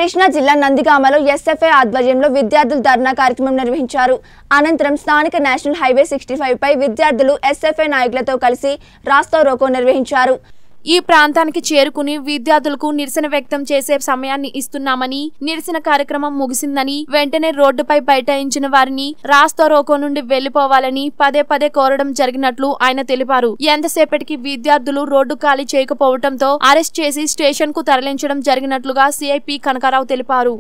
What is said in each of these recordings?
కృష్ణా జిల్లా నందిగామలో ఎస్ఎఫ్ఐ ఆధ్వర్యంలో విద్యార్థులు ధర్నా కార్యక్రమం నిర్వహించారు అనంతరం స్థానిక నేషనల్ హైవే సిక్స్టీ పై విద్యార్థులు ఎస్ఎఫ్ఐ నాయకులతో కలిసి రాస్తా రోకో నిర్వహించారు ఈ ప్రాంతానికి చేరుకుని విద్యార్థులకు నిరసన వ్యక్తం చేసే సమయాన్ని ఇస్తున్నామని నిరసన కార్యక్రమం ముగిసిందని వెంటనే రోడ్డుపై బైఠాయించిన వారిని రాస్తా రోకో నుండి వెళ్లిపోవాలని పదే పదే కోరడం జరిగినట్లు ఆయన తెలిపారు ఎంతసేపటికి విద్యార్థులు రోడ్డు ఖాళీ చేయకపోవడంతో అరెస్ట్ చేసి స్టేషన్ కు తరలించడం జరిగినట్లుగా సిఐపి కనకారావు తెలిపారు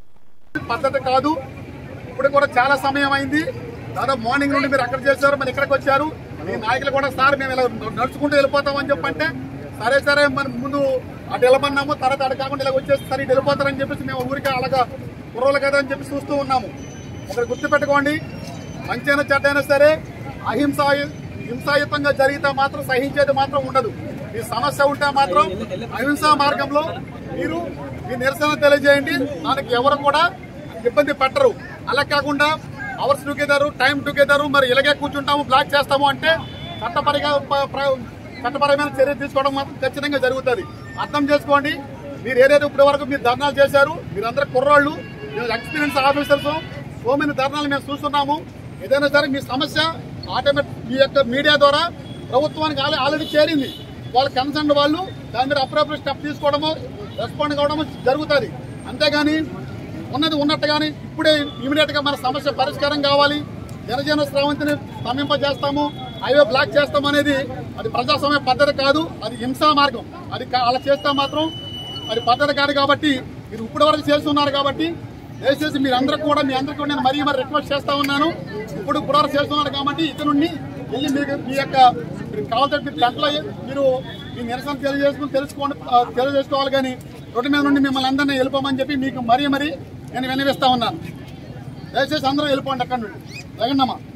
పద్ధతి కాదు ఇప్పుడు కూడా చాలా సమయం అయింది దాదాపు మార్నింగ్ నుండి మీరు అక్కడ చేశారు మరి ఇక్కడికి వచ్చారు మీ నాయకులు కూడా సార్ మేము ఇలా నడుచుకుంటూ వెళ్ళిపోతామని చెప్పంటే సరే సరే మన ముందు అటు వెళ్ళమన్నాము తర్వాత అటు కాకుండా ఇలా వచ్చేసి సరే ఇటు వెళ్ళిపోతారని చెప్పేసి మేము ఊరికే అలాగా కుర్రోలు కదా అని చెప్పి చూస్తూ ఉన్నాము ఒకటి గుర్తుపెట్టుకోండి మంచైనా చెడ్డైనా సరే అహింస హింసాయుతంగా జరిగితే మాత్రం సహించేది మాత్రం ఉండదు ఈ సమస్య ఉంటే మాత్రం అహింసా మార్గంలో మీరు మీ నిరసన తెలియజేయండి దానికి ఎవరు కూడా ఇబ్బంది పెట్టరు అలా కాకుండా అవర్స్ టుగెదర్ టైం టుగెదర్ మరి ఇలాగే కూర్చుంటాము బ్లాక్ చేస్తాము అంటే చట్టపరిగా ప- ప్ర- చట్టపరమైన చర్య తీసుకోవడం మాత్రం ఖచ్చితంగా జరుగుతుంది అర్థం చేసుకోండి మీరు ఏదైతే ఇప్పటి వరకు మీరు ధర్నాలు చేశారు మీరందరూ కుర్రాళ్ళు మీరు ఎక్స్పీరియన్స్ ఆఫీసర్స్ సో మెనీ ధర్నాలు మేము చూస్తున్నాము ఏదైనా సరే మీ సమస్య ఆటోమేటిక్ మీ యొక్క మీడియా ద్వారా ప్రభుత్వానికి ఆల్రె- ఆల్రెడీ చేరింది వాళ్ళ కన్సర్న్ వాళ్ళు దాని మీద అప్రోప్రియట్ స్టెప్ తీసుకోవడము రెస్పాండ్ కావడము జరుగుతుంది అంతేగాని ఉన్నది ఉన్నట్టుగానే ఇప్పుడే ఇమీడియట్ గా మన సమస్య పరిష్కారం కావాలి జనజీవన స్రవంతిని స్తంభింపజేస్తాము హైవే బ్లాక్ చేస్తాం అనేది అది ప్రజాస్వామ్య పద్ధతి కాదు అది హింసా మార్గం అది కా- అలా చేస్తే మాత్రం అది పద్ధతి కాదు కాబట్టి మీరు ఇప్పటి వరకు చేస్తున్నారు కాబట్టి దయచేసి మీరందరూ కూడా మీ అందరికీ కూడా నేను మరీ మరి రిక్వెస్ట్ చేస్తా ఉన్నాను ఇప్పుడు ఇప్పుడు వరకు చేస్తున్నారు కాబట్టి ఇక నుండి వెళ్ళి మీకు మీ యొక్క మీరు కావాలంటే మీరు గంటలో మీరు మీ నిరసన తెలియజేసుకుని తెలుసుకోండి ఆ, తెలియజేసుకోవాలి కానీ రోడ్డు మీద నుండి మిమ్మల్ని అందరినీ వెళ్ళిపోమని చెప్పి మీకు మరీ మరీ నేను వినవిస్తా ఉన్నాను దయచేసి అందరూ వెళ్ళిపోండి అక్కడ నుండి జగన్నమ్మ